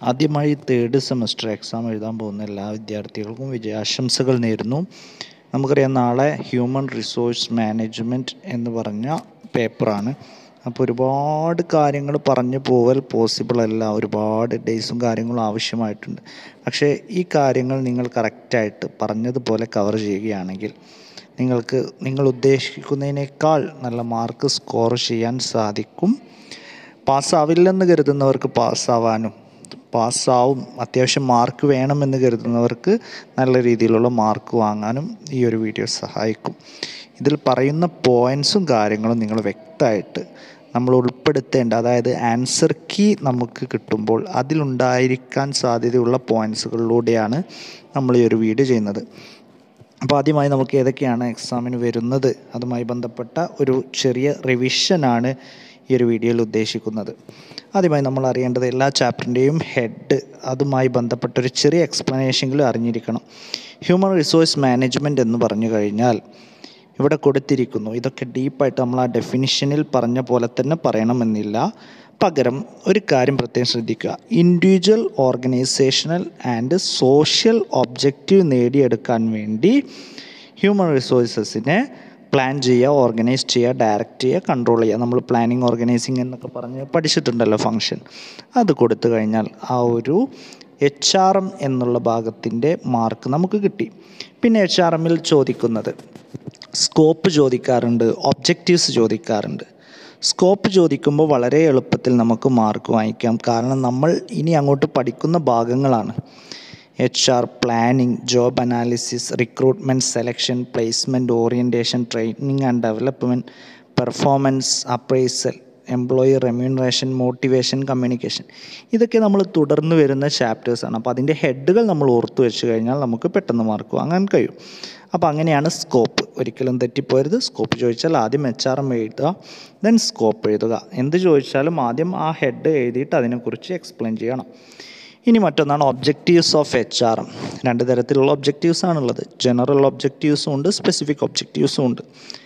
ആദ്യമായി third semester exam എഴുതാൻ പോകുന്ന എല്ലാ വിദ്യാർത്ഥികൾക്കും വിജയാശംസകൾ നേരുന്നു നമുക്കറിയാം നാളെ ഹ്യൂമൻ റിസോഴ്സ് മാനേജ്മെൻറ്റ് എന്ന് പറഞ്ഞ പേപ്പറാണ് അപ്പോൾ ഒരുപാട് കാര്യങ്ങൾ പറഞ്ഞു പോവൽ പോസിബിൾ അല്ല ഒരുപാട് ഡേയ്സും കാര്യങ്ങളും ആവശ്യമായിട്ടുണ്ട് പക്ഷേ ഈ കാര്യങ്ങൾ നിങ്ങൾ കറക്റ്റായിട്ട് പറഞ്ഞതുപോലെ കവർ ചെയ്യുകയാണെങ്കിൽ നിങ്ങൾക്ക് നിങ്ങൾ ഉദ്ദേശിക്കുന്നതിനേക്കാൾ നല്ല മാർക്ക് സ്കോർ ചെയ്യാൻ സാധിക്കും പാസ്സാവില്ലെന്ന് കരുതുന്നവർക്ക് പാസ്സാവാനും പാസ്സാവും അത്യാവശ്യം മാർക്ക് വേണമെന്ന് കരുതുന്നവർക്ക് നല്ല രീതിയിലുള്ള മാർക്ക് വാങ്ങാനും ഈ ഒരു വീഡിയോ സഹായിക്കും ഇതിൽ പറയുന്ന പോയിൻസും കാര്യങ്ങളും നിങ്ങൾ വ്യക്തമായിട്ട് നമ്മൾ ഉൾപ്പെടുത്തേണ്ട അതായത് ആൻസർ കീ നമുക്ക് കിട്ടുമ്പോൾ അതിലുണ്ടായിരിക്കാൻ സാധ്യതയുള്ള പോയിൻസുകളിലൂടെയാണ് നമ്മൾ ഈ ഒരു വീഡിയോ ചെയ്യുന്നത് അപ്പോൾ ആദ്യമായി നമുക്ക് ഏതൊക്കെയാണ് എക്സാമിന് വരുന്നത് അതുമായി ബന്ധപ്പെട്ട ഒരു ചെറിയ റിവിഷനാണ് ഈ ഒരു വീഡിയോയിൽ ഉദ്ദേശിക്കുന്നത് ആദ്യമായി നമ്മൾ അറിയേണ്ടത് എല്ലാ ചാപ്റ്ററിൻ്റെയും ഹെഡ് അതുമായി ബന്ധപ്പെട്ട ഒരു ചെറിയ എക്സ്പ്ലനേഷനെങ്കിലും അറിഞ്ഞിരിക്കണം ഹ്യൂമൻ റിസോഴ്സ് മാനേജ്മെൻറ്റ് എന്ന് പറഞ്ഞു കഴിഞ്ഞാൽ ഇവിടെ കൊടുത്തിരിക്കുന്നു ഇതൊക്കെ ഡീപ്പായിട്ട് നമ്മൾ ആ ഡെഫിനിഷനിൽ പറഞ്ഞ പോലെ തന്നെ പറയണമെന്നില്ല പകരം ഒരു കാര്യം പ്രത്യേകം ശ്രദ്ധിക്കുക individual organisational and social objective നേടിയെടുക്കാൻ വേണ്ടി ഹ്യൂമൻ റിസോഴ്സസിനെ പ്ലാൻ ചെയ്യുക ഓർഗനൈസ് ചെയ്യുക ഡയറക്റ്റ് ചെയ്യുക കൺട്രോൾ ചെയ്യുക നമ്മൾ പ്ലാനിങ് ഓർഗനൈസിങ് എന്നൊക്കെ പറഞ്ഞ് പഠിച്ചിട്ടുണ്ടല്ലോ ഫങ്ഷൻ അത് കൊടുത്തു കഴിഞ്ഞാൽ ആ ഒരു എച്ച് ആർ എം എന്നുള്ള ഭാഗത്തിൻ്റെ മാർക്ക് നമുക്ക് കിട്ടി പിന്നെ എച്ച് ആർ എമ്മിൽ ചോദിക്കുന്നത് സ്കോപ്പ് ചോദിക്കാറുണ്ട് ഒബ്ജക്റ്റീവ്സ് ചോദിക്കാറുണ്ട് സ്കോപ്പ് ചോദിക്കുമ്പോൾ വളരെ എളുപ്പത്തിൽ നമുക്ക് മാർക്ക് വാങ്ങിക്കാം കാരണം നമ്മൾ ഇനി അങ്ങോട്ട് പഠിക്കുന്ന ഭാഗങ്ങളാണ് H R planning job analysis recruitment selection placement orientation training and development performance appraisal employee remuneration motivation communication ഇതൊക്കെ നമ്മൾ തുടർന്ന് വരുന്ന ചാപ്റ്റേഴ്സാണ് അപ്പോൾ അതിൻ്റെ ഹെഡുകൾ നമ്മൾ ഓർത്തു വെച്ച് കഴിഞ്ഞാൽ നമുക്ക് പെട്ടെന്ന് മാർക്ക് വാങ്ങാൻ കഴിയും അപ്പോൾ അങ്ങനെയാണ് സ്കോപ്പ് ഒരിക്കലും തെറ്റിപ്പോരുത് സ്കോപ്പ് ചോദിച്ചാൽ ആദ്യം എച്ച് ആർ എം എഴുതുക ദെൻ സ്കോപ്പ് എഴുതുക എന്ത് ചോദിച്ചാലും ആദ്യം ആ ഹെഡ് എഴുതിയിട്ട് അതിനെക്കുറിച്ച് എക്സ്പ്ലെയിൻ ചെയ്യണം ഇനി മറ്റൊന്നാണ് objectives of H R M രണ്ട് തരത്തിലുള്ള ഒബ്ജക്റ്റീവ്സ് ആണുള്ളത് ജനറൽ ഒബ്ജക്റ്റീവ്സും ഉണ്ട് സ്പെസിഫിക് ഒബ്ജക്റ്റീവ്സും ഉണ്ട്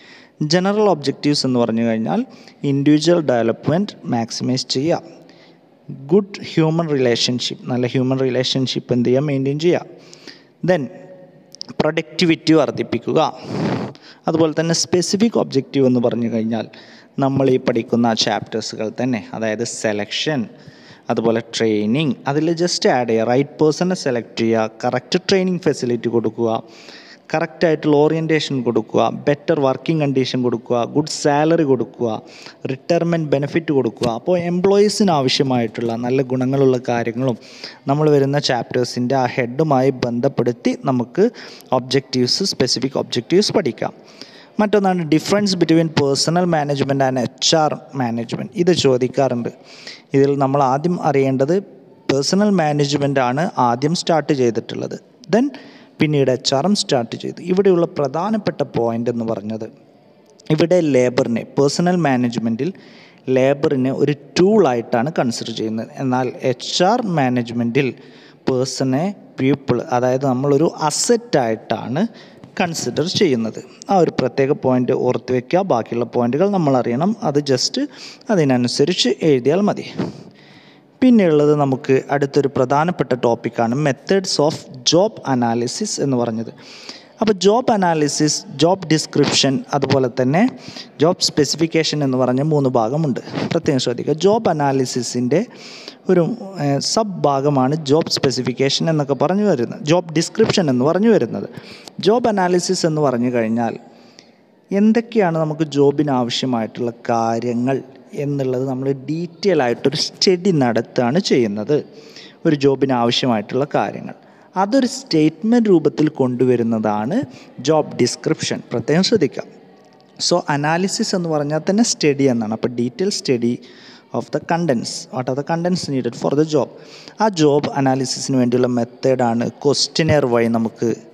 ജനറൽ ഒബ്ജക്റ്റീവ്സ് എന്ന് പറഞ്ഞു കഴിഞ്ഞാൽ ഇൻഡിവിജ്വൽ ഡെവലപ്മെൻറ്റ് മാക്സിമൈസ് ചെയ്യുക ഗുഡ് ഹ്യൂമൻ റിലേഷൻഷിപ്പ് നല്ല ഹ്യൂമൻ റിലേഷൻഷിപ്പ് എന്ത് ചെയ്യുക മെയിൻറ്റെയിൻ ചെയ്യുക ദെൻ പ്രൊഡക്ടിവിറ്റി വർദ്ധിപ്പിക്കുക അതുപോലെ തന്നെ സ്പെസിഫിക് ഒബ്ജക്റ്റീവ് എന്ന് പറഞ്ഞു കഴിഞ്ഞാൽ നമ്മൾ ഈ പഠിക്കുന്ന ചാപ്റ്റേഴ്സുകൾ തന്നെ അതായത് സെലക്ഷൻ അതുപോലെ ട്രെയിനിങ് അതിൽ ജസ്റ്റ് ആഡ് ചെയ്യുക റൈറ്റ് പേഴ്സണെ സെലക്ട് ചെയ്യുക കറക്റ്റ് ട്രെയിനിങ് ഫെസിലിറ്റി കൊടുക്കുക കറക്റ്റായിട്ടുള്ള ഓറിയൻറ്റേഷൻ കൊടുക്കുക ബെറ്റർ വർക്കിംഗ് കണ്ടീഷൻ കൊടുക്കുക ഗുഡ് സാലറി കൊടുക്കുക റിട്ടയർമെൻറ്റ് ബെനിഫിറ്റ് കൊടുക്കുക അപ്പോൾ എംപ്ലോയീസിന് ആവശ്യമായിട്ടുള്ള നല്ല ഗുണങ്ങളുള്ള കാര്യങ്ങളും നമ്മൾ വരുന്ന ചാപ്റ്റേഴ്സിൻ്റെ ആ ഹെഡുമായി ബന്ധപ്പെടുത്തി നമുക്ക് ഒബ്ജക്റ്റീവ്സ് സ്പെസിഫിക് ഒബ്ജക്റ്റീവ്സ് പഠിക്കാം മറ്റൊന്നാണ് difference between personal management and H R management ഇത് ചോദിക്കാറുണ്ട് ഇതിൽ നമ്മൾ ആദ്യം അറിയേണ്ടത് പേഴ്സണൽ മാനേജ്മെൻ്റ് ആണ് ആദ്യം സ്റ്റാർട്ട് ചെയ്തിട്ടുള്ളത് ദെൻ പിന്നീട് എച്ച് ആർ എം സ്റ്റാർട്ട് ചെയ്തു ഇവിടെയുള്ള പ്രധാനപ്പെട്ട പോയിൻ്റ് എന്ന് പറഞ്ഞത് ഇവിടെ ലേബറിനെ പേഴ്സണൽ മാനേജ്മെൻറ്റിൽ ലേബറിനെ ഒരു ടൂളായിട്ടാണ് കൺസിഡർ ചെയ്യുന്നത് എന്നാൽ എച്ച് ആർ മാനേജ്മെൻറ്റിൽ പേഴ്സണെ പീപ്പിൾ അതായത് നമ്മളൊരു അസറ്റായിട്ടാണ് കൺസിഡർ ചെയ്യുന്നത് ആ ഒരു പ്രത്യേക പോയിൻ്റ് ഓർത്ത് വയ്ക്കുക ബാക്കിയുള്ള പോയിൻ്റുകൾ നമ്മൾ അറിയണം അത് ജസ്റ്റ് അതിനനുസരിച്ച് എഴുതിയാൽ മതി പിന്നെയുള്ളത് നമുക്ക് അടുത്തൊരു പ്രധാനപ്പെട്ട ടോപ്പിക്കാണ് മെത്തേഡ്സ് ഓഫ് ജോബ് അനാലിസിസ് എന്ന് പറഞ്ഞത് അപ്പോൾ ജോബ് അനാലിസിസ് ജോബ് ഡിസ്ക്രിപ്ഷൻ അതുപോലെ തന്നെ ജോബ് സ്പെസിഫിക്കേഷൻ എന്ന് പറഞ്ഞ മൂന്ന് ഭാഗമുണ്ട് പ്രത്യേകം ശ്രദ്ധിക്കുക ജോബ് അനാലിസിസിൻ്റെ ഒരു സബ് ഭാഗമാണ് ജോബ് സ്പെസിഫിക്കേഷൻ എന്നൊക്കെ പറഞ്ഞു വരുന്നത് ജോബ് ഡിസ്ക്രിപ്ഷൻ എന്ന് പറഞ്ഞു വരുന്നത് ജോബ് അനാലിസിസ് എന്ന് പറഞ്ഞു കഴിഞ്ഞാൽ എന്തൊക്കെയാണ് നമുക്ക് ജോബിന് ആവശ്യമായിട്ടുള്ള കാര്യങ്ങൾ എന്നുള്ളത് നമ്മൾ ഡീറ്റെയിൽ ആയിട്ടൊരു സ്റ്റഡി നടത്തുകയാണ് ചെയ്യുന്നത് ഒരു ജോബിന് ആവശ്യമായിട്ടുള്ള കാര്യങ്ങൾ അതൊരു സ്റ്റേറ്റ്മെൻറ്റ് രൂപത്തിൽ കൊണ്ടുവരുന്നതാണ് ജോബ് ഡിസ്ക്രിപ്ഷൻ പ്രത്യേകം ശ്രദ്ധിക്കാം സോ അനാലിസിസ് എന്ന് പറഞ്ഞാൽ തന്നെ സ്റ്റഡി എന്നാണ് അപ്പോൾ detail study of the contents what are the contents needed for the job ആ ജോബ് അനാലിസിസിന് വേണ്ടിയുള്ള മെത്തേഡാണ് ക്വസ്റ്റിനെയർ വഴി നമുക്ക്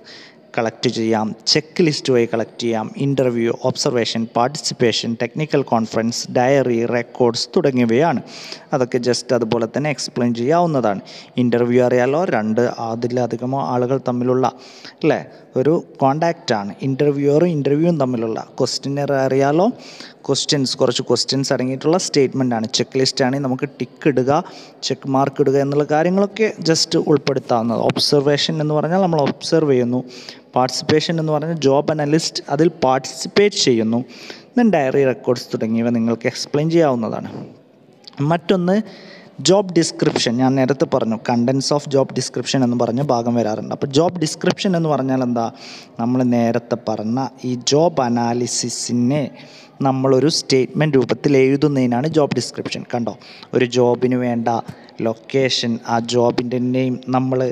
കളക്ട് ചെയ്യാം ചെക്ക് ലിസ്റ്റ് വഴി കളക്ട് ചെയ്യാം interview observation participation technical conference diary records തുടങ്ങിയവയാണ് അതൊക്കെ ജസ്റ്റ് അതുപോലെ തന്നെ എക്സ്പ്ലെയിൻ ചെയ്യാവുന്നതാണ് ഇൻ്റർവ്യൂ അറിയാലോ രണ്ട് അതിലധികമോ ആളുകൾ തമ്മിലുള്ള അല്ലേ ഒരു കോണ്ടാക്റ്റാണ് ഇൻ്റർവ്യൂവറും ഇൻ്റർവ്യൂവും തമ്മിലുള്ള ക്വസ്റ്റ്യനർ അറിയാലോ ക്വസ്റ്റ്യൻസ് കുറച്ച് ക്വസ്റ്റ്യൻസ് അടങ്ങിയിട്ടുള്ള സ്റ്റേറ്റ്മെൻ്റ് ആണ് ചെക്ക് ലിസ്റ്റ് ആണെങ്കിൽ നമുക്ക് ടിക്ക് ഇടുക ചെക്ക് മാർക്ക് ഇടുക എന്നുള്ള കാര്യങ്ങളൊക്കെ ജസ്റ്റ് ഉൾപ്പെടുത്താവുന്നത് ഒബ്സർവേഷൻ എന്ന് പറഞ്ഞാൽ നമ്മൾ ഒബ്സർവ് ചെയ്യുന്നു പാർട്ടിസിപ്പേഷൻ എന്ന് പറഞ്ഞാൽ ജോബ് അനലിസ്റ്റ് അതിൽ പാർട്ടിസിപ്പേറ്റ് ചെയ്യുന്നു ദെൻ ഡയറി റെക്കോർഡ്സ് തുടങ്ങിയവ നിങ്ങൾക്ക് എക്സ്പ്ലെയിൻ ചെയ്യാവുന്നതാണ് മറ്റൊന്ന് ജോബ് ഡിസ്ക്രിപ്ഷൻ ഞാൻ നേരത്തെ പറഞ്ഞു കണ്ടൻസ് ഓഫ് ജോബ് ഡിസ്ക്രിപ്ഷൻ എന്ന് പറഞ്ഞ ഭാഗം വരാറുണ്ട് അപ്പോൾ ജോബ് ഡിസ്ക്രിപ്ഷൻ എന്ന് പറഞ്ഞാൽ എന്താ നമ്മൾ നേരത്തെ പറഞ്ഞ ഈ ജോബ് അനാലിസിസിനെ നമ്മളൊരു സ്റ്റേറ്റ്മെൻറ്റ് രൂപത്തിൽ എഴുതുന്നതിനാണ് ജോബ് ഡിസ്ക്രിപ്ഷൻ കണ്ടോ ഒരു ജോബിന് വേണ്ട ലൊക്കേഷൻ ആ ജോബിൻ്റെ നെയിം നമ്മൾ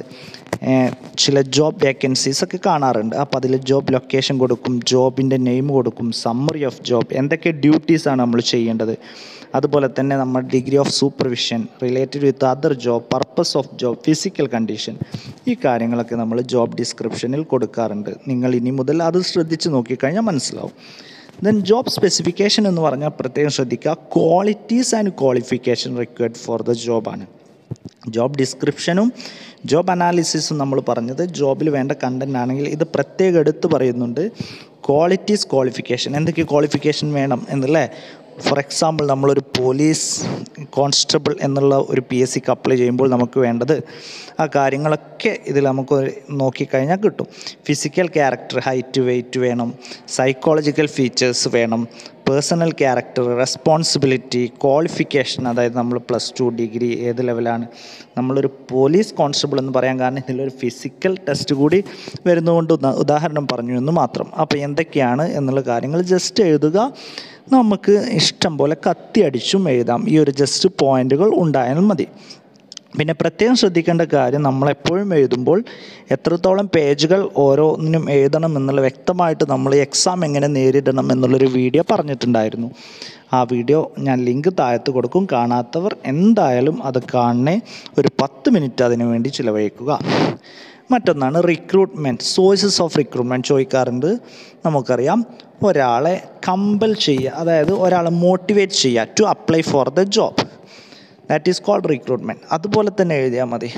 ചില ജോബ് വേക്കൻസീസ് ഒക്കെ കാണാറുണ്ട് അപ്പോൾ അതിൽ ജോബ് ലൊക്കേഷൻ കൊടുക്കും ജോബിൻ്റെ നെയിം കൊടുക്കും സമ്മറി ഓഫ് ജോബ് എന്തൊക്കെ ഡ്യൂട്ടീസാണ് നമ്മൾ ചെയ്യേണ്ടത് അതുപോലെ തന്നെ നമ്മൾ degree of supervision related with other job purpose of job physical condition ഈ കാര്യങ്ങളൊക്കെ നമ്മൾ ജോബ് ഡിസ്ക്രിപ്ഷനിൽ കൊടുക്കാറുണ്ട് നിങ്ങൾ ഇനി മുതൽ അത് ശ്രദ്ധിച്ച് നോക്കിക്കഴിഞ്ഞാൽ മനസ്സിലാവും ദെൻ ജോബ് സ്പെസിഫിക്കേഷൻ എന്ന് പറഞ്ഞാൽ പ്രത്യേകം ശ്രദ്ധിക്കുക qualities and qualification required for the ജോബാണ് ജോബ് ഡിസ്ക്രിപ്ഷനും ജോബ് അനാലിസിസും നമ്മൾ പറഞ്ഞത് ജോബിൽ വേണ്ട കണ്ടൻ്റ് ആണെങ്കിൽ ഇത് പ്രത്യേകം എടുത്ത് പറയുന്നുണ്ട് ക്വാളിറ്റീസ് ക്വാളിഫിക്കേഷൻ എന്തൊക്കെ ക്വാളിഫിക്കേഷൻ വേണം എന്നല്ലേ ഫോർ എക്സാമ്പിൾ നമ്മളൊരു പോലീസ് കോൺസ്റ്റബിൾ എന്നുള്ള ഒരു പി എസ് സിക്ക് അപ്ലൈ ചെയ്യുമ്പോൾ നമുക്ക് വേണ്ടത് ആ കാര്യങ്ങളൊക്കെ ഇതിൽ നമുക്ക് നോക്കിക്കഴിഞ്ഞാൽ കിട്ടും ഫിസിക്കൽ ക്യാരക്ടർ ഹൈറ്റ് വെയിറ്റ് വേണം സൈക്കോളജിക്കൽ ഫീച്ചേഴ്സ് വേണം പേഴ്സണൽ ക്യാരക്ടർ റെസ്പോൺസിബിലിറ്റി ക്വാളിഫിക്കേഷൻ അതായത് നമ്മൾ പ്ലസ് ടു ഡിഗ്രി ഏത് ലെവലാണ് നമ്മളൊരു പോലീസ് കോൺസ്റ്റബിൾ എന്ന് പറയാൻ കാരണം ഇതിലൊരു ഫിസിക്കൽ ടെസ്റ്റ് കൂടി വരുന്നതുകൊണ്ട് ഉദാ- ഉദാഹരണം പറഞ്ഞു എന്ന് മാത്രം അപ്പോൾ എന്തൊക്കെയാണ് എന്നുള്ള കാര്യങ്ങൾ ജസ്റ്റ് എഴുതുക നമുക്ക് ഇഷ്ടം പോലെ കത്തി അടിച്ചും എഴുതാം ഈ ഒരു ജസ്റ്റ് പോയിന്റുകൾ ഉണ്ടായാൽ മതി പിന്നെ പ്രത്യേകം ശ്രദ്ധിക്കേണ്ട കാര്യം നമ്മളെപ്പോഴും എഴുതുമ്പോൾ എത്രത്തോളം പേജുകൾ ഓരോന്നിനും എഴുതണം എന്നുള്ള വ്യക്തമായിട്ട് നമ്മൾ എക്സാം എങ്ങനെ നേരിടണം എന്നുള്ളൊരു വീഡിയോ പറഞ്ഞിട്ടുണ്ടായിരുന്നു ആ വീഡിയോ ഞാൻ ലിങ്ക് താഴത്ത് കൊടുക്കും കാണാത്തവർ എന്തായാലും അത് കാണണേ ഒരു പത്ത് മിനിറ്റ് അതിനു വേണ്ടി ചിലവഴിക്കുക മറ്റൊന്നാണ് റിക്രൂട്ട്മെൻറ്റ് സോഴ്സസ് ഓഫ് റിക്രൂട്ട്മെൻറ്റ് ചോദിക്കാറുണ്ട് നമുക്കറിയാം ഒരാളെ കമ്പൽ ചെയ്യുക അതായത് ഒരാളെ മോട്ടിവേറ്റ് ചെയ്യുക to apply for the job that is called recruitment അതുപോലെ തന്നെ എഴുതിയാൽ മതി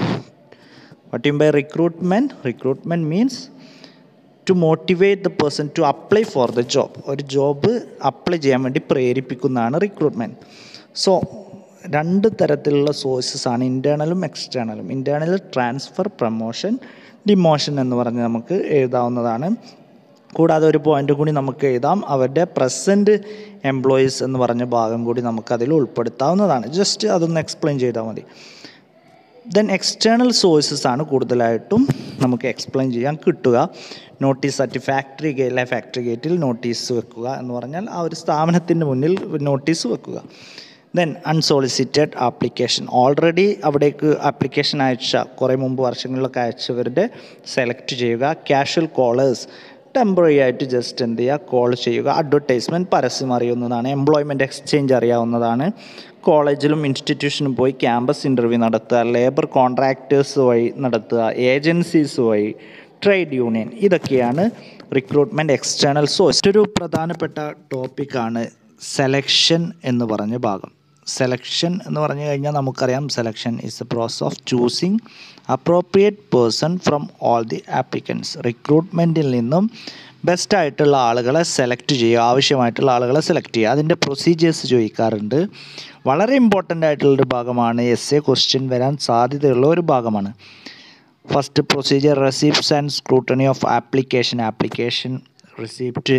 what you by recruitment recruitment means to motivate the person to apply for the job ഒരു ജോബ് അപ്ലൈ ചെയ്യാൻ വേണ്ടി പ്രേരിപ്പിക്കുന്നതാണ് റിക്രൂട്ട്മെൻറ്റ് സോ രണ്ട് തരത്തിലുള്ള സോഴ്സസ് ആണ് ഇൻറ്റേർണലും എക്സ്റ്റേണലും ഇൻറ്റേർണൽ ട്രാൻസ്ഫർ പ്രമോഷൻ ഡിമോഷൻ എന്ന് പറഞ്ഞ് നമുക്ക് എഴുതാവുന്നതാണ് കൂടാതെ ഒരു പോയിന്റ് കൂടി നമുക്ക് എഴുതാം അവരുടെ പ്രസൻറ്റ് എംപ്ലോയീസ് എന്ന് പറഞ്ഞ ഭാഗം കൂടി നമുക്കതിൽ ഉൾപ്പെടുത്താവുന്നതാണ് ജസ്റ്റ് അതൊന്ന് എക്സ്പ്ലെയിൻ ചെയ്താൽ മതി ദെൻ എക്സ്റ്റേണൽ സോഴ്സസ് ആണ് കൂടുതലായിട്ടും നമുക്ക് എക്സ്പ്ലെയിൻ ചെയ്യാൻ കിട്ടുക നോട്ടീസ് അറ്റ് ഫാക്ടറി ഗേറ്റിലെ ഫാക്ടറി ഗേറ്റിൽ നോട്ടീസ് വെക്കുക എന്ന് പറഞ്ഞാൽ ആ ഒരു സ്ഥാപനത്തിൻ്റെ മുന്നിൽ നോട്ടീസ് വെക്കുക ദെൻ അൺസോളിസിറ്റഡ് ആപ്ലിക്കേഷൻ ഓൾറെഡി അവിടേക്ക് ആപ്ലിക്കേഷൻ അയച്ച കുറേ മുമ്പ് വർഷങ്ങളിലൊക്കെ അയച്ചവരുടെ സെലക്ട് ചെയ്യുക ക്യാഷ്വൽ കോളേഴ്സ് ടെമ്പററി ആയിട്ട് ജസ്റ്റ് എന്ത് ചെയ്യുക കോൾ ചെയ്യുക അഡ്വർടൈസ്മെൻറ്റ് പരസ്യം അറിയുന്നതാണ് എംപ്ലോയ്മെൻറ്റ് എക്സ്ചേഞ്ച് അറിയാവുന്നതാണ് കോളേജിലും ഇൻസ്റ്റിറ്റ്യൂഷനും പോയി ക്യാമ്പസ് ഇൻ്റർവ്യൂ നടത്തുക ലേബർ കോൺട്രാക്ടേഴ്സ് വഴി നടത്തുക ഏജൻസീസ് വഴി ട്രേഡ് യൂണിയൻ ഇതൊക്കെയാണ് റിക്രൂട്ട്മെൻറ്റ് എക്സ്റ്റേണൽ സോഴ്സ് ഒരു പ്രധാനപ്പെട്ട ടോപ്പിക്കാണ് സെലക്ഷൻ എന്ന് പറഞ്ഞ ഭാഗം സെലക്ഷൻ എന്ന് പറഞ്ഞു കഴിഞ്ഞാൽ നമുക്കറിയാം selection is a process of choosing appropriate person from all the applicants റിക്രൂട്ട്മെൻറ്റിൽ നിന്നും ബെസ്റ്റ് ആയിട്ടുള്ള ആളുകളെ സെലക്ട് ചെയ്യുക ആവശ്യമായിട്ടുള്ള ആളുകളെ സെലക്ട് ചെയ്യുക അതിൻ്റെ പ്രൊസീജിയേഴ്സ് ചോദിക്കാറുണ്ട് വളരെ ഇമ്പോർട്ടൻ്റ് ആയിട്ടുള്ളൊരു ഭാഗമാണ് എസ് എ ക്വസ്റ്റ്യൻ വരാൻ സാധ്യതയുള്ള ഒരു ഭാഗമാണ് first procedure receipts and scrutiny of application application receipt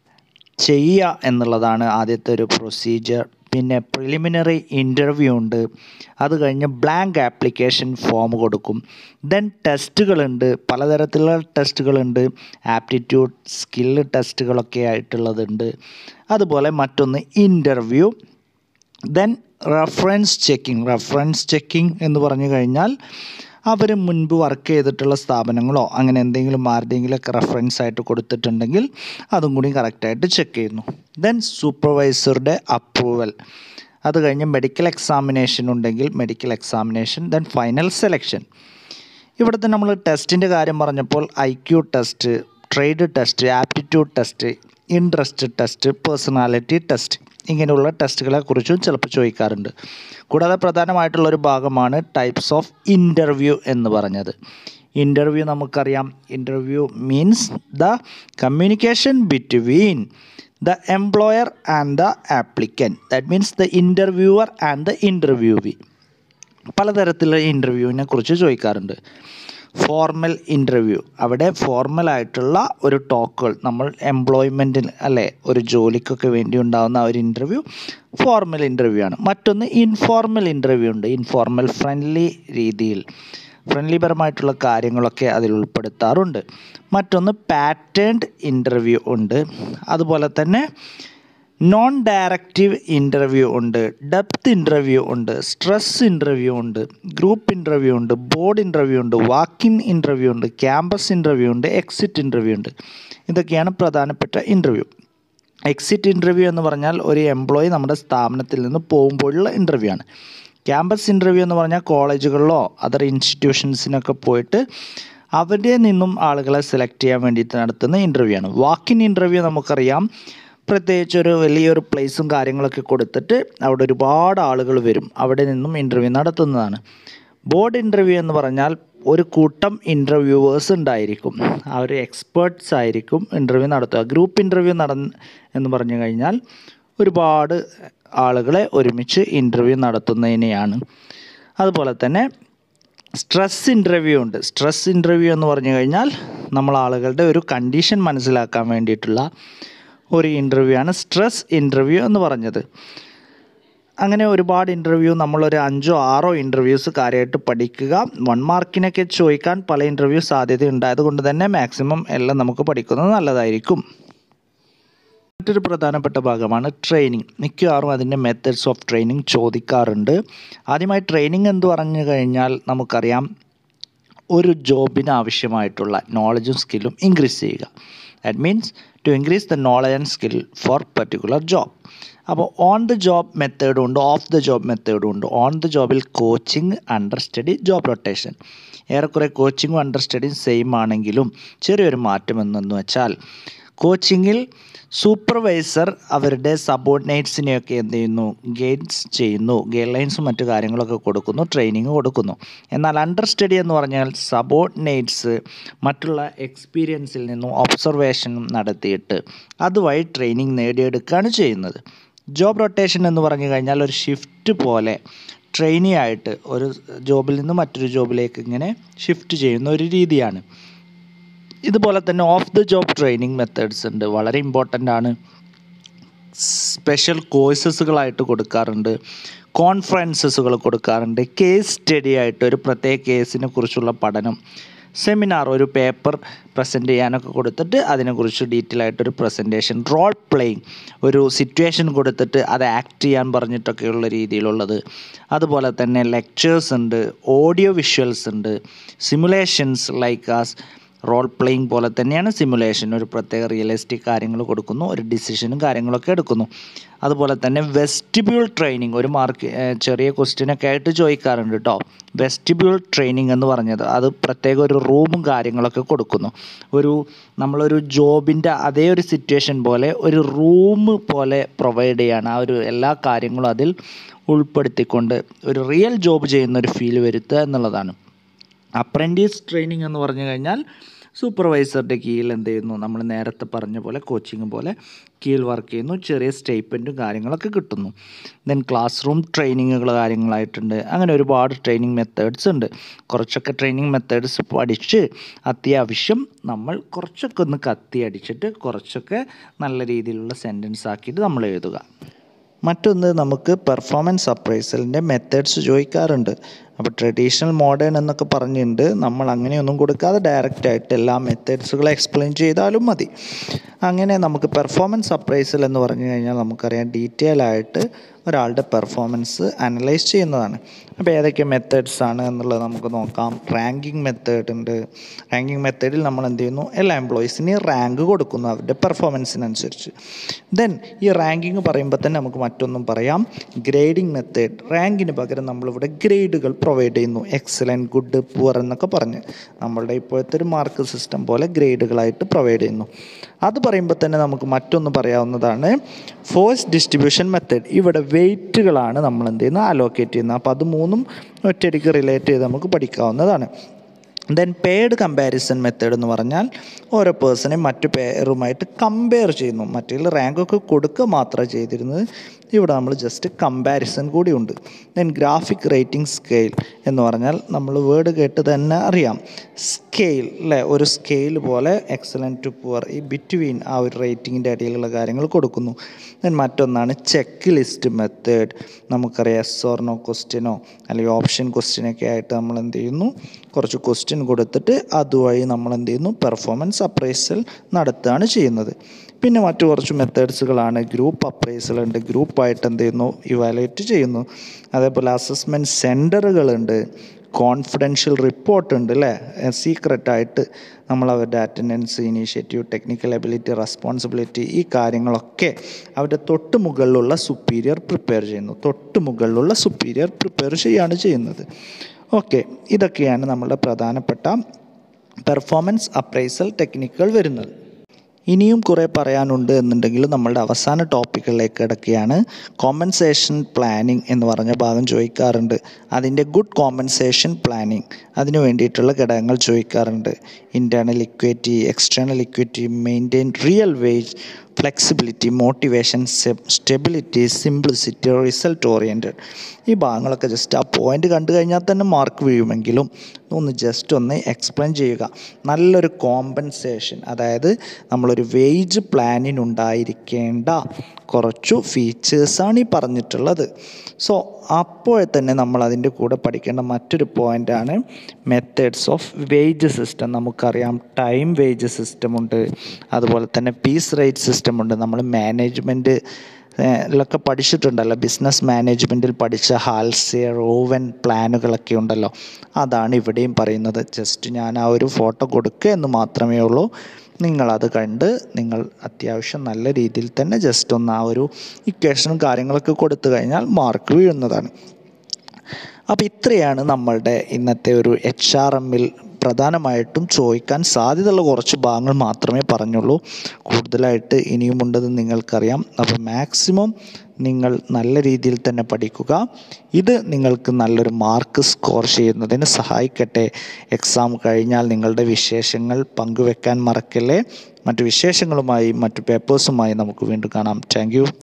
ചെയ്യുക എന്നുള്ളതാണ് ആദ്യത്തെ ഒരു പ്രൊസീജിയർ പിന്നെ പ്രിലിമിനറി ഇൻ്റർവ്യൂ ഉണ്ട് അത് കഴിഞ്ഞ് ബ്ലാങ്ക് ആപ്ലിക്കേഷൻ ഫോം കൊടുക്കും ദെൻ ടെസ്റ്റുകളുണ്ട് പലതരത്തിലുള്ള ടെസ്റ്റുകളുണ്ട് ആപ്റ്റിറ്റ്യൂഡ് സ്കില്ല് ടെസ്റ്റുകളൊക്കെ ആയിട്ടുള്ളതുണ്ട് അതുപോലെ മറ്റൊന്ന് interview then reference checking reference checking എന്ന് പറഞ്ഞു കഴിഞ്ഞാൽ അവർ മുൻപ് വർക്ക് ചെയ്തിട്ടുള്ള സ്ഥാപനങ്ങളോ അങ്ങനെ എന്തെങ്കിലും ആരുടെയെങ്കിലുമൊക്കെ റെഫറൻസ് ആയിട്ട് കൊടുത്തിട്ടുണ്ടെങ്കിൽ അതും കൂടി കറക്റ്റായിട്ട് ചെക്ക് ചെയ്യുന്നു ദെൻ സൂപ്പർവൈസറുടെ അപ്രൂവൽ അത് കഴിഞ്ഞ് മെഡിക്കൽ എക്സാമിനേഷൻ ഉണ്ടെങ്കിൽ medical examination then final selection ഇവിടുത്തെ നമ്മൾ ടെസ്റ്റിൻ്റെ കാര്യം പറഞ്ഞപ്പോൾ I Q test trade test aptitude test interest test personality test ഇങ്ങനെയുള്ള ടെസ്റ്റുകളെ കുറിച്ചും ചിലപ്പോൾ ചോദിക്കാറുണ്ട് കൂടാതെ പ്രധാനമായിട്ടുള്ള ഒരു ഭാഗമാണ് ടൈപ്സ് ഓഫ് ഇൻ്റർവ്യൂ എന്ന് പറഞ്ഞത് ഇൻ്റർവ്യൂ നമുക്കറിയാം interview means the communication between the employer and the applicant that means the interviewer and the interviewee പലതരത്തിലുള്ള ഇൻ്റർവ്യൂവിനെ കുറിച്ച് ചോദിക്കാറുണ്ട് ഫോർമൽ ഇൻ്റർവ്യൂ അവിടെ ഫോർമലായിട്ടുള്ള ഒരു ടോക്കുകൾ നമ്മൾ എംപ്ലോയ്മെൻറ്റിൽ അല്ലെ ഒരു ജോലിക്കൊക്കെ വേണ്ടി ഉണ്ടാകുന്ന ഒരു ഇൻ്റർവ്യൂ ഫോർമൽ ഇൻ്റർവ്യൂ ആണ് മറ്റൊന്ന് ഇൻഫോർമൽ ഇൻ്റർവ്യൂ ഉണ്ട് ഇൻഫോർമൽ ഫ്രണ്ട്ലി രീതിയിൽ ഫ്രണ്ട്ലി പരമായിട്ടുള്ള കാര്യങ്ങളൊക്കെ അതിൽ ഉൾപ്പെടുത്താറുണ്ട് മറ്റൊന്ന് പാറ്റേൺഡ് ഇൻ്റർവ്യൂ ഉണ്ട് അതുപോലെ തന്നെ നോൺ ഡയറക്റ്റീവ് ഇൻ്റർവ്യൂ ഉണ്ട് ഡെപ്ത് ഇൻ്റർവ്യൂ ഉണ്ട് സ്ട്രെസ് ഇൻ്റർവ്യൂ ഉണ്ട് ഗ്രൂപ്പ് ഇൻ്റർവ്യൂ ഉണ്ട് ബോർഡ് ഇൻ്റർവ്യൂ ഉണ്ട് വാക്കിൻ ഇൻ്റർവ്യൂ ഉണ്ട് ക്യാമ്പസ് ഇൻ്റർവ്യൂ ഉണ്ട് എക്സിറ്റ് ഇൻ്റർവ്യൂ ഉണ്ട് ഇതൊക്കെയാണ് പ്രധാനപ്പെട്ട ഇൻ്റർവ്യൂ എക്സിറ്റ് ഇൻ്റർവ്യൂ എന്ന് പറഞ്ഞാൽ ഒരു എംപ്ലോയി നമ്മുടെ സ്ഥാപനത്തിൽ നിന്ന് പോകുമ്പോഴുള്ള ഇൻ്റർവ്യൂ ആണ് ക്യാമ്പസ് ഇൻ്റർവ്യൂ എന്ന് പറഞ്ഞാൽ കോളേജുകളിലോ അതർ ഇൻസ്റ്റിറ്റ്യൂഷൻസിനൊക്കെ പോയിട്ട് അവിടെ നിന്നും ആളുകളെ സെലക്ട് ചെയ്യാൻ വേണ്ടിയിട്ട് നടത്തുന്ന ഇൻ്റർവ്യൂ ആണ് വാക്കിൻ ഇൻ്റർവ്യൂ നമുക്കറിയാം പ്രത്യേകിച്ച് ഒരു വലിയൊരു പ്ലേസും കാര്യങ്ങളൊക്കെ കൊടുത്തിട്ട് അവിടെ ഒരുപാട് ആളുകൾ വരും അവിടെ നിന്നും ഇൻ്റർവ്യൂ നടത്തുന്നതാണ് ബോർഡ് ഇൻ്റർവ്യൂ എന്ന് പറഞ്ഞാൽ ഒരു കൂട്ടം ഇൻ്റർവ്യൂവേഴ്സ് ഉണ്ടായിരിക്കും അവർ എക്സ്പേർട്സ് ആയിരിക്കും ഇൻ്റർവ്യൂ നടത്തുക ഗ്രൂപ്പ് ഇൻ്റർവ്യൂ നടന്ന് എന്ന് പറഞ്ഞു കഴിഞ്ഞാൽ ഒരുപാട് ആളുകളെ ഒരുമിച്ച് ഇൻ്റർവ്യൂ നടത്തുന്നതിനെയാണ് അതുപോലെ തന്നെ സ്ട്രെസ് ഇൻ്റർവ്യൂ ഉണ്ട് സ്ട്രെസ് ഇൻ്റർവ്യൂ എന്ന് പറഞ്ഞു കഴിഞ്ഞാൽ നമ്മൾ ആളുകളുടെ ഒരു കണ്ടീഷൻ മനസ്സിലാക്കാൻ വേണ്ടിയിട്ടുള്ള ഒരു ഇൻ്റർവ്യൂ ആണ് സ്ട്രെസ് ഇൻ്റർവ്യൂ എന്ന് പറഞ്ഞത് അങ്ങനെ ഒരുപാട് ഇൻ്റർവ്യൂ നമ്മളൊരു അഞ്ചോ ആറോ ഇൻ്റർവ്യൂസ് കാര്യമായിട്ട് പഠിക്കുക വൺ മാർക്കിനൊക്കെ ചോദിക്കാൻ പല ഇൻ്റർവ്യൂ സാധ്യത ഉണ്ടായതുകൊണ്ട് തന്നെ മാക്സിമം എല്ലാം നമുക്ക് പഠിക്കുന്നത് നല്ലതായിരിക്കും മറ്റൊരു പ്രധാനപ്പെട്ട ഭാഗമാണ് ട്രെയിനിങ് മിക്കവാറും അതിൻ്റെ മെത്തേഡ്സ് ഓഫ് ട്രെയിനിങ് ചോദിക്കാറുണ്ട് ആദ്യമായി ട്രെയിനിങ് എന്ന് പറഞ്ഞു കഴിഞ്ഞാൽ നമുക്കറിയാം ഒരു ജോബിന് ആവശ്യമായിട്ടുള്ള നോളജും സ്കില്ലും ഇൻക്രീസ് ചെയ്യുക that means to increase the knowledge and skill for particular job അപ്പോൾ ഓൺ ദ ജോബ് മെത്തേഡും ഉണ്ട് ഓഫ് ദ ജോബ് മെത്തേഡും ഉണ്ട് ഓൺ ദ ജോബിൽ coaching under study job rotation ഏറെക്കുറെ കോച്ചിങ്ങും അണ്ടർ സ്റ്റഡിയും സെയിം ആണെങ്കിലും ചെറിയൊരു മാറ്റം എന്തെന്ന് വെച്ചാൽ കോച്ചിങ്ങിൽ സൂപ്പർവൈസർ അവരുടെ സബോർഡിനേറ്റ്സിനെയൊക്കെ എന്ത് ചെയ്യുന്നു ഗൈഡ്സ് ചെയ്യുന്നു ഗൈഡ് ലൈൻസും മറ്റു കാര്യങ്ങളൊക്കെ കൊടുക്കുന്നു ട്രെയിനിങ് കൊടുക്കുന്നു എന്നാൽ അണ്ടർ സ്റ്റഡി എന്ന് പറഞ്ഞാൽ സബോർഡിനേറ്റ്സ് മറ്റുള്ള എക്സ്പീരിയൻസിൽ നിന്നും ഒബ്സർവേഷനും നടത്തിയിട്ട് അതുവഴി ട്രെയിനിങ് നേടിയെടുക്കുകയാണ് ചെയ്യുന്നത് ജോബ് റൊട്ടേഷൻ എന്ന് പറഞ്ഞു കഴിഞ്ഞാൽ ഒരു ഷിഫ്റ്റ് പോലെ ട്രെയിനി ആയിട്ട് ഒരു ജോബിൽ നിന്ന് മറ്റൊരു ജോബിലേക്ക് ഇങ്ങനെ ഷിഫ്റ്റ് ചെയ്യുന്ന ഒരു രീതിയാണ് ഇതുപോലെ തന്നെ off the job training methods ഉണ്ട് വളരെ ഇമ്പോർട്ടൻ്റ് ആണ് സ്പെഷ്യൽ കോഴ്സസുകളായിട്ട് കൊടുക്കാറുണ്ട് കോൺഫറൻസസുകൾ കൊടുക്കാറുണ്ട് കേസ് സ്റ്റഡി ആയിട്ട് ഒരു പ്രത്യേക കേസിനെ കുറിച്ചുള്ള പഠനം സെമിനാർ ഒരു പേപ്പർ പ്രസൻറ്റ് ചെയ്യാനൊക്കെ കൊടുത്തിട്ട് അതിനെക്കുറിച്ച് ഡീറ്റെയിൽ ആയിട്ടൊരു പ്രസൻറ്റേഷൻ റോൾ പ്ലേയിങ് ഒരു സിറ്റുവേഷൻ കൊടുത്തിട്ട് അത് ആക്ട് ചെയ്യാൻ പറഞ്ഞിട്ടൊക്കെയുള്ള രീതിയിലുള്ളത് അതുപോലെ തന്നെ ലെക്ചേഴ്സ് ഉണ്ട് ഓഡിയോ വിഷ്വൽസ് ഉണ്ട് simulations like as role playing പോലെ തന്നെയാണ് സിമുലേഷൻ ഒരു പ്രത്യേക റിയലിസ്റ്റിക് കാര്യങ്ങൾ കൊടുക്കുന്നു ഒരു ഡിസിഷനും കാര്യങ്ങളൊക്കെ എടുക്കുന്നു അതുപോലെ തന്നെ വെസ്റ്റിബ്യൂൾ ട്രെയിനിങ് ഒരു മാർക്ക് ചെറിയ ക്വസ്റ്റ്യനൊക്കെ ആയിട്ട് ചോദിക്കാറുണ്ട് കേട്ടോ വെസ്റ്റിബ്യൂൾ ട്രെയിനിങ് എന്ന് പറഞ്ഞത് അത് പ്രത്യേക ഒരു റൂമും കാര്യങ്ങളൊക്കെ കൊടുക്കുന്നു ഒരു നമ്മളൊരു ജോബിൻ്റെ അതേ ഒരു സിറ്റുവേഷൻ പോലെ ഒരു റൂം പോലെ പ്രൊവൈഡ് ചെയ്യാണ് ആ ഒരു എല്ലാ കാര്യങ്ങളും അതിൽ ഉൾപ്പെടുത്തിക്കൊണ്ട് ഒരു റിയൽ ജോബ് ചെയ്യുന്ന ഒരു ഫീൽ വരുത്തുക എന്നുള്ളതാണ് അപ്രൻറ്റീസ് ട്രെയിനിങ് എന്ന് പറഞ്ഞു കഴിഞ്ഞാൽ സൂപ്പർവൈസറുടെ കീഴിൽ എന്ത് ചെയ്യുന്നു നമ്മൾ നേരത്തെ പറഞ്ഞ പോലെ കോച്ചിങ് പോലെ കീഴിൽ വർക്ക് ചെയ്യുന്നു ചെറിയ സ്റ്റേറ്റ്മെൻറ്റും കാര്യങ്ങളൊക്കെ കിട്ടുന്നു ദെൻ ക്ലാസ് റൂം ട്രെയിനിങ്ങുകൾ കാര്യങ്ങളായിട്ടുണ്ട് അങ്ങനെ ഒരുപാട് ട്രെയിനിങ് മെത്തേഡ്സ് ഉണ്ട് കുറച്ചൊക്കെ ട്രെയിനിങ് മെത്തേഡ്സ് പഠിച്ച് അത്യാവശ്യം നമ്മൾ കുറച്ചൊക്കെ ഒന്ന് കത്തി അടിച്ചിട്ട് കുറച്ചൊക്കെ നല്ല രീതിയിലുള്ള സെൻറ്റൻസ് ആക്കിയിട്ട് നമ്മൾ എഴുതുക മറ്റൊന്ന് നമുക്ക് പെർഫോമൻസ് അപ്രൈസലിൻ്റെ മെത്തേഡ്സ് ചോദിക്കാറുണ്ട് അപ്പോൾ ട്രഡീഷണൽ മോഡേൺ എന്നൊക്കെ പറഞ്ഞിട്ടുണ്ട് നമ്മൾ അങ്ങനെയൊന്നും കൊടുക്കാതെ ഡയറക്റ്റ് ആയിട്ട് എല്ലാ മെത്തേഡ്സുകളും എക്സ്പ്ലെയിൻ ചെയ്താലും മതി അങ്ങനെ നമുക്ക് പെർഫോമൻസ് അപ്രൈസൽ എന്ന് പറഞ്ഞു കഴിഞ്ഞാൽ നമുക്കറിയാം ഡീറ്റെയിൽ ആയിട്ട് ഒരാളുടെ പെർഫോമൻസ് അനലൈസ് ചെയ്യുന്നതാണ് അപ്പോൾ ഏതൊക്കെ മെത്തേഡ്സ് ആണ് എന്നുള്ളത് നമുക്ക് നോക്കാം റാങ്കിങ് മെത്തേഡ് ഉണ്ട് റാങ്കിങ് മെത്തേഡിൽ നമ്മൾ എന്ത് ചെയ്യുന്നു എല്ലാ എംപ്ലോയീസിനെയും റാങ്ക് കൊടുക്കുന്നു അവരുടെ പെർഫോമൻസിനനുസരിച്ച് ദെൻ ഈ റാങ്കിങ് പറയുമ്പോൾ തന്നെ നമുക്ക് മറ്റൊന്നും പറയാം ഗ്രേഡിംഗ് മെത്തേഡ് റാങ്കിന് പകരം നമ്മളിവിടെ ഗ്രേഡുകൾ പ്രൊവൈഡ് ചെയ്യുന്നു എക്സലൻറ്റ് ഗുഡ് പുവർ എന്നൊക്കെ പറഞ്ഞ് നമ്മളുടെ ഇപ്പോഴത്തെ ഒരു മാർക്ക് സിസ്റ്റം പോലെ ഗ്രേഡുകളായിട്ട് പ്രൊവൈഡ് ചെയ്യുന്നു അത് പറയുമ്പോൾ തന്നെ നമുക്ക് മറ്റൊന്ന് പറയാവുന്നതാണ് ഫോഴ്സ് ഡിസ്ട്രിബ്യൂഷൻ മെത്തേഡ് ഇവിടെ വെയിറ്റുകളാണ് നമ്മൾ എന്ത് ചെയ്യുന്നത് അലോക്കേറ്റ് ചെയ്യുന്നത് അപ്പോൾ അത് മൂന്നും ഒറ്റയടിക്ക് റിലേറ്റ് ചെയ്ത് നമുക്ക് പഠിക്കാവുന്നതാണ് ദെൻ പെയ്ഡ് കമ്പാരിസൺ മെത്തേഡ് എന്ന് പറഞ്ഞാൽ ഓരോ പേഴ്സണെ മറ്റു പേരുമായിട്ട് കമ്പയർ ചെയ്യുന്നു മറ്റേ റാങ്കൊക്കെ കൊടുക്കുക മാത്രമേ ചെയ്തിരുന്നത് ഇവിടെ നമ്മൾ ജസ്റ്റ് കമ്പാരിസൺ കൂടിയുണ്ട് ദെൻ ഗ്രാഫിക് റേറ്റിംഗ് സ്കെയിൽ എന്ന് പറഞ്ഞാൽ നമ്മൾ വേർഡ് കേട്ട് തന്നെ അറിയാം സ്കെയിൽ അല്ലേ ഒരു സ്കെയിൽ പോലെ എക്സലൻറ്റ് ടു പുവർ ഈ ബിറ്റ്വീൻ ആ ഒരു റേറ്റിങ്ങിൻ്റെ ഇടയിലുള്ള കാര്യങ്ങൾ കൊടുക്കുന്നു ദെൻ മറ്റൊന്നാണ് ചെക്ക് ലിസ്റ്റ് മെത്തേഡ് നമുക്കറിയാം എസ് ഓർ നോ ക്വസ്റ്റ്യനോ അല്ലെങ്കിൽ ഓപ്ഷൻ ക്വസ്റ്റ്യനൊക്കെ ആയിട്ട് നമ്മൾ എന്ത് ചെയ്യുന്നു കുറച്ച് ക്വസ്റ്റ്യൻ കൊടുത്തിട്ട് അതുവഴി നമ്മൾ എന്ത് ചെയ്യുന്നു പെർഫോമൻസ് അപ്രൈസൽ നടത്തുകയാണ് ചെയ്യുന്നത് പിന്നെ മറ്റു കുറച്ച് മെത്തേഡ്സുകളാണ് ഗ്രൂപ്പ് അപ്രൈസൽ ഉണ്ട് ഗ്രൂപ്പായിട്ട് എന്ത് ചെയ്യുന്നു ഇവാലുവേറ്റ് ചെയ്യുന്നു അതേപോലെ അസസ്മെൻറ്റ് സെൻറ്ററുകളുണ്ട് കോൺഫിഡൻഷ്യൽ റിപ്പോർട്ട് ഉണ്ട് അല്ലേ സീക്രട്ടായിട്ട് നമ്മൾ അവരുടെ attendance initiative technical ability responsibility ഈ കാര്യങ്ങളൊക്കെ അവരുടെ തൊട്ട് മുകളിലുള്ള സുപ്പീരിയർ പ്രിപ്പയർ ചെയ്യുന്നു തൊട്ട് മുകളിലുള്ള സുപ്പീരിയർ പ്രിപ്പയർ ചെയ്യുകയാണ് ചെയ്യുന്നത് ഓക്കെ ഇതൊക്കെയാണ് നമ്മളുടെ പ്രധാനപ്പെട്ട പെർഫോമൻസ് അപ്രൈസൽ ടെക്നിക്കുകൾ വരുന്നത് ഇനിയും കുറേ പറയാനുണ്ട് എന്നുണ്ടെങ്കിൽ നമ്മളുടെ അവസാന ടോപ്പിക്കുകളിലേക്ക് കിടക്കുകയാണ് കോമ്പൻസേഷൻ പ്ലാനിങ് എന്ന് പറഞ്ഞ ഭാഗം ചോദിക്കാറുണ്ട് അതിൻ്റെ ഗുഡ് കോമ്പൻസേഷൻ പ്ലാനിങ് അതിന് വേണ്ടിയിട്ടുള്ള ഘടകങ്ങൾ ചോദിക്കാറുണ്ട് internal equity external equity maintain real wage flexibility motivation stability simplicity result oriented ഈ ഭാഗങ്ങളൊക്കെ ജസ്റ്റ് ആ പോയിന്റ് കണ്ടു കഴിഞ്ഞാൽ തന്നെ മാർക്ക് വീഴുമെങ്കിലും ഒന്ന് ജസ്റ്റ് ഒന്ന് എക്സ്പ്ലെയിൻ ചെയ്യുക നല്ലൊരു കോമ്പൻസേഷൻ അതായത് നമ്മളൊരു വേജ് പ്ലാനിനുണ്ടായിരിക്കേണ്ട കുറച്ചു ഫീച്ചേഴ്സാണ് ഈ പറഞ്ഞിട്ടുള്ളത് സോ അപ്പോൾ തന്നെ നമ്മൾ അതിൻ്റെ കൂടെ പഠിക്കേണ്ട മറ്റൊരു പോയിൻ്റാണ് മെത്തേഡ്സ് ഓഫ് വേജ് സിസ്റ്റം നമുക്കറിയാം ടൈം വേജ് സിസ്റ്റം ഉണ്ട് അതുപോലെ തന്നെ പീസ് റേറ്റ് സിസ്റ്റം ഉണ്ട് നമ്മൾ മാനേജ്മെൻറ്റ് ിലൊക്കെ പഠിച്ചിട്ടുണ്ടല്ലോ ബിസിനസ് മാനേജ്മെൻറ്റിൽ പഠിച്ച ഹാൽസിയർ ഓവൻ പ്ലാനുകളൊക്കെ ഉണ്ടല്ലോ അതാണ് ഇവിടെയും പറയുന്നത് ജസ്റ്റ് ഞാൻ ആ ഒരു ഫോട്ടോ കൊടുക്കുക എന്ന് മാത്രമേ ഉള്ളൂ നിങ്ങളത് കണ്ട് നിങ്ങൾ അത്യാവശ്യം നല്ല രീതിയിൽ തന്നെ ജസ്റ്റ് ഒന്ന് ആ ഒരു ഇക്വേഷനും കാര്യങ്ങളൊക്കെ കൊടുത്തു കഴിഞ്ഞാൽ മാർക്ക് വീഴുന്നതാണ് അപ്പോൾ ഇത്രയാണ് നമ്മളുടെ ഇന്നത്തെ ഒരു എച്ച് ആർ എമ്മിൽ പ്രധാനമായിട്ടും ചോദിക്കാൻ സാധ്യതയുള്ള കുറച്ച് ഭാഗങ്ങൾ മാത്രമേ പറഞ്ഞുള്ളൂ കൂടുതലായിട്ട് ഇനിയുമുണ്ടെന്ന് നിങ്ങൾക്കറിയാം അപ്പോൾ മാക്സിമം നിങ്ങൾ നല്ല രീതിയിൽ തന്നെ പഠിക്കുക ഇത് നിങ്ങൾക്ക് നല്ലൊരു മാർക്ക് സ്കോർ ചെയ്യുന്നതിന് സഹായിക്കട്ടെ എക്സാം കഴിഞ്ഞാൽ നിങ്ങളുടെ വിശേഷങ്ങൾ പങ്കുവെക്കാൻ മറക്കല്ലേ മറ്റു വിശേഷങ്ങളുമായി മറ്റു പേപ്പേഴ്സുമായി നമുക്ക് വീണ്ടും കാണാം താങ്ക്